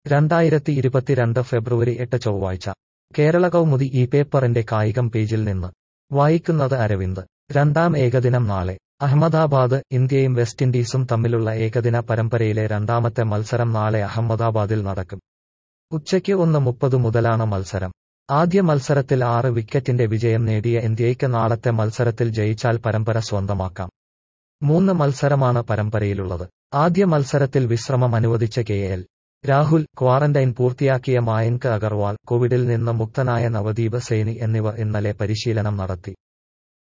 രണ്ടായിരത്തി ഇരുപത്തിരണ്ട് ഫെബ്രുവരി എട്ട് ചൊവ്വാഴ്ച കേരള കൗമുദി ഈ പേപ്പറിന്റെ കായികം പേജിൽ നിന്ന് വായിക്കുന്നത് അരവിന്ദ് രണ്ടാം ഏകദിനം നാളെ അഹമ്മദാബാദ് ഇന്ത്യയും വെസ്റ്റ് ഇൻഡീസും തമ്മിലുള്ള ഏകദിന പരമ്പരയിലെ രണ്ടാമത്തെ മത്സരം നാളെ അഹമ്മദാബാദിൽ നടക്കും ഉച്ചയ്ക്ക് ഒന്ന് മുപ്പത് മുതലാണ് മത്സരം ആദ്യ മത്സരത്തിൽ ആറ് വിക്കറ്റിന്റെ വിജയം നേടിയ ഇന്ത്യയ്ക്ക് നാളത്തെ മത്സരത്തിൽ ജയിച്ചാൽ പരമ്പര സ്വന്തമാക്കാം മൂന്ന് മത്സരമാണ് പരമ്പരയിലുള്ളത് ആദ്യ മത്സരത്തിൽ വിശ്രമം അനുവദിച്ച കെ എൽ രാഹുൽ ക്വാറന്റൈൻ പൂർത്തിയാക്കിയ മായങ്ക് അഗർവാൾ കോവിഡിൽ നിന്ന് മുക്തനായ നവദീപ് സൈനി എന്നിവർ ഇന്നലെ പരിശീലനം നടത്തി